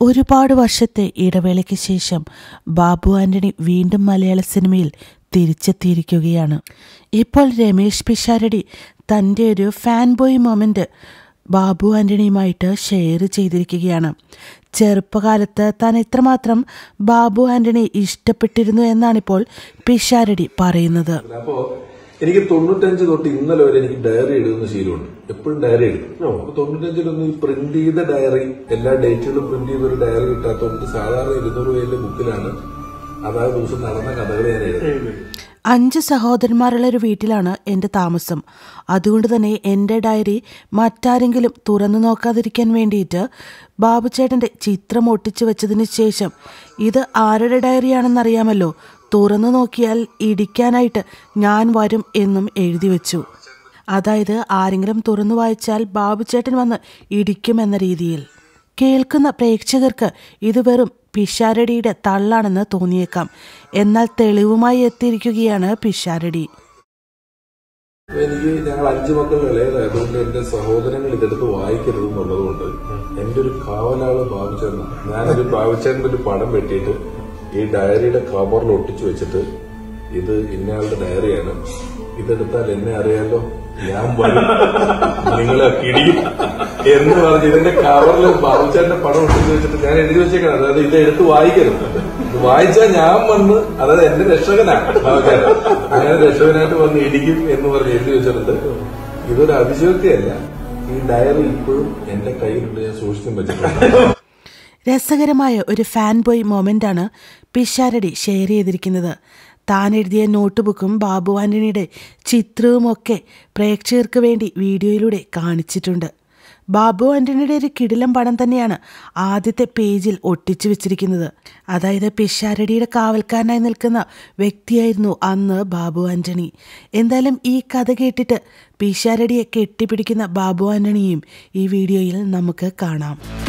ഒരുപാട് വർഷത്തെ ഇടവേളയ്ക്ക് ശേഷം ബാബു ആന്റണി വീണ്ടും മലയാള സിനിമയിൽ തിരിച്ചെത്തിയിരിക്കുകയാണ് ഇപ്പോൾ രമേശ് പിഷാരടി തൻ്റെ ഒരു ഫാൻ ബോയ് മൊമെൻ്റ് ബാബു ആന്റണിയുമായിട്ട് ഷെയർ ചെയ്തിരിക്കുകയാണ് ചെറുപ്പകാലത്ത് താൻ എത്രമാത്രം ബാബു ആന്റണി ഇഷ്ടപ്പെട്ടിരുന്നു എന്നാണിപ്പോൾ പിഷാരടി പറയുന്നത് അപ്പോ എനിക്ക് തൊണ്ണൂറ്റഞ്ച് തൊട്ട് ഇന്നലെ വരെ എനിക്ക് ഡയറി എഴുതുന്ന ശീലമുണ്ട് എപ്പോഴും ഡയറി എഴുതും അപ്പൊ തൊണ്ണൂറ്റഞ്ചിലൊന്നും ഈ പ്രിന്റ് ചെയ്ത ഡയറി എല്ലാ ഡേറ്റുകളും പ്രിന്റ് ചെയ്ത ഒരു ഡയറി കിട്ടാത്തതുകൊണ്ട് സാധാരണ ഇരുന്നൂറ് പേരിന്റെ ബുക്കിലാണ് അതായത് ദിവസം നടന്ന കഥകൾ ഞാൻ എഴുതുന്നത് അഞ്ച് സഹോദരന്മാരുള്ള ഒരു വീട്ടിലാണ് എൻ്റെ താമസം അതുകൊണ്ട് തന്നെ എൻ്റെ ഡയറി മറ്റാരെങ്കിലും തുറന്നു നോക്കാതിരിക്കാൻ വേണ്ടിയിട്ട് ബാബുചേട്ടൻ്റെ ചിത്രം ഒട്ടിച്ചു വെച്ചതിന് ശേഷം ഇത് ആരുടെ ഡയറിയാണെന്നറിയാമല്ലോ തുറന്നു നോക്കിയാൽ ഇടിക്കാനായിട്ട് ഞാൻ വരും എന്നും എഴുതി വെച്ചു അതായത് ആരെങ്കിലും തുറന്നു വായിച്ചാൽ ബാബുചേട്ടൻ വന്ന് ഇടിക്കുമെന്ന രീതിയിൽ കേൾക്കുന്ന പ്രേക്ഷകർക്ക് ഇത് വെറും പിഷാരടിയുടെ തള്ളാണെന്ന് തോന്നിയേക്കാം എന്നാൽ തെളിവുമായി എത്തിയിരിക്കുകയാണ് പിഷാരടി അപ്പൊ എനിക്ക് ഞങ്ങൾ അഞ്ചു മക്കൾ ഇളയതായതുകൊണ്ട് എന്റെ സഹോദരങ്ങൾ ഇതെടുത്ത് വായിക്കരുത് എന്നുള്ളതുകൊണ്ട് എന്റെ ഒരു കാവലാള് ബാബുചേട്ടൻ ഞാനൊരു ബാബുചേട്ടന്റെ ഒരു പടം വെട്ടിയിട്ട് ഈ ഡയറിയുടെ കവറിൽ ഒട്ടിച്ചു വെച്ചിട്ട് ഇത് ഇന്നയാളുടെ ഡയറിയാണ് ഇതെടുത്താൽ എന്നെ അറിയാലോ ഞാൻ വരും നിങ്ങളെ പിടിയും എന്ന് പറഞ്ഞ് ഇതിന്റെ കവറിൽ ബാബുചേട്ടന്റെ പടം ഒട്ടിച്ചു വെച്ചിട്ട് ഞാൻ എഴുതി വെച്ചേക്കണം അതായത് ഇത് എടുത്ത് വായിക്കരുത് ഇത് വായിച്ചാൽ ഞാൻ വന്ന് അതായത് എന്റെ രക്ഷകനാണ് ബാബുചേട്ടൻ അങ്ങനെ രക്ഷകനായിട്ട് വന്ന് ഇടിക്കും എന്ന് പറഞ്ഞ് എഴുതി വെച്ചിട്ടുണ്ട് ഇതൊരു അതിശയോക്തിയല്ല ഈ ഡയറി ഇപ്പോഴും എന്റെ കയ്യിലുണ്ട് ഞാൻ സൂക്ഷിച്ചും വെച്ചിട്ടുണ്ട് രസകരമായ ഒരു ഫാൻ ബോയ് മൊമെൻ്റാണ് പിഷാരടി ഷെയർ ചെയ്തിരിക്കുന്നത് താൻ എഴുതിയ നോട്ട് ബുക്കും ബാബു ആന്റണിയുടെ ചിത്രവുമൊക്കെ പ്രേക്ഷകർക്ക് വേണ്ടി വീഡിയോയിലൂടെ കാണിച്ചിട്ടുണ്ട് ബാബു ആന്റണിയുടെ ഒരു കിടിലം പടം തന്നെയാണ് ആദ്യത്തെ പേജിൽ ഒട്ടിച്ചു വെച്ചിരിക്കുന്നത് അതായത് പിഷാരടിയുടെ കാവൽക്കാരനായി നിൽക്കുന്ന വ്യക്തിയായിരുന്നു അന്ന് ബാബു ആന്റണി എന്തായാലും ഈ കഥ കേട്ടിട്ട് പിഷാരടിയെ കെട്ടിപ്പിടിക്കുന്ന ബാബു ആന്റണിയും ഈ വീഡിയോയിൽ നമുക്ക് കാണാം